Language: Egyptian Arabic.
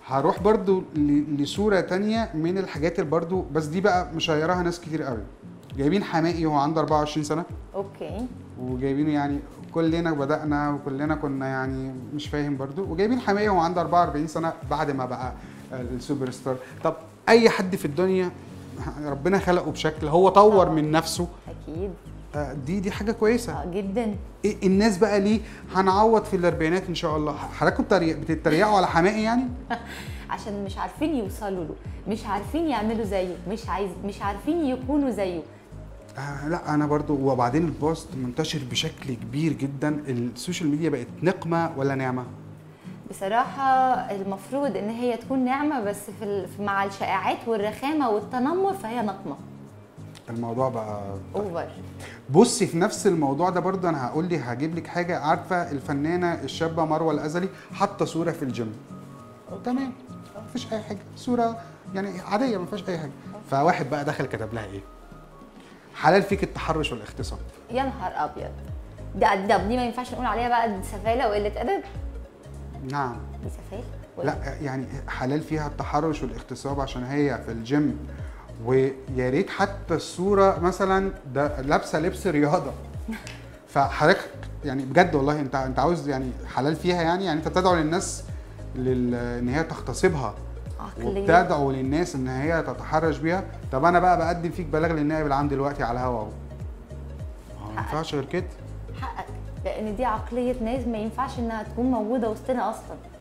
هروح برضو ل- لصوره تانية من الحاجات اللي برضو بس دي بقى مشيراها ناس كتير قوي جايبين حمائي وهو عنده 24 سنه اوكي وجايبينه يعني كلنا بدأنا وكلنا كنا يعني مش فاهم برضو وجايبين حماية وهو عنده 44 سنة بعد ما بقى السوبر ستار طب أي حد في الدنيا ربنا خلقه بشكل هو طور من نفسه اكيد آه، دي دي حاجة كويسة اه جدا إيه الناس بقى ليه هنعوض في الأربعينات إن شاء الله حضراتكم بتريق- بتتريقوا على حمائي يعني عشان مش عارفين يوصلوا له مش عارفين يعملوا زيه مش عايز مش عارفين يكونوا زيه آه لا انا برضو وبعدين البوست منتشر بشكل كبير جدا السوشيال ميديا بقت نقمه ولا نعمه بصراحة المفروض ان هي تكون نعمة بس في ال- في- مع الشائعات والرخامة والتنمر فهي نقمة الموضوع بقى اوفر بصي في نفس الموضوع ده برضه انا هقول لي هجيب لك حاجه عارفه الفنانه الشابه مروه الازلي حاطه صوره في الجيم تمام مفيش اي حاجه صوره يعني عاديه ما فيهاش اي حاجه فواحد بقى دخل كتب لها ايه حلال فيك التحرش والاغتصاب يا نهار ابيض ده ده دي ما ينفعش نقول عليها بقى دي سفالة وقلة ادب نعم دي سفالة ولا- لا يعني حلال فيها التحرش والاغتصاب عشان هي في الجيم ويا ريت حتى الصوره مثلا ده لابسه لبس رياضه فحضرتك يعني بجد والله انت انت عاوز يعني حلال فيها يعني يعني انت بتدعو للناس لل... ان هي تغتصبها عقلية وبتدعو للناس ان هي تتحرش بيها طب انا بقى بقدم فيك بلاغ للنائب العام دلوقتي على الهوا اهو آه، ما ينفعش غير كده حقك لان دي عقلية ناس ما ينفعش انها تكون موجودة وسطنا اصلا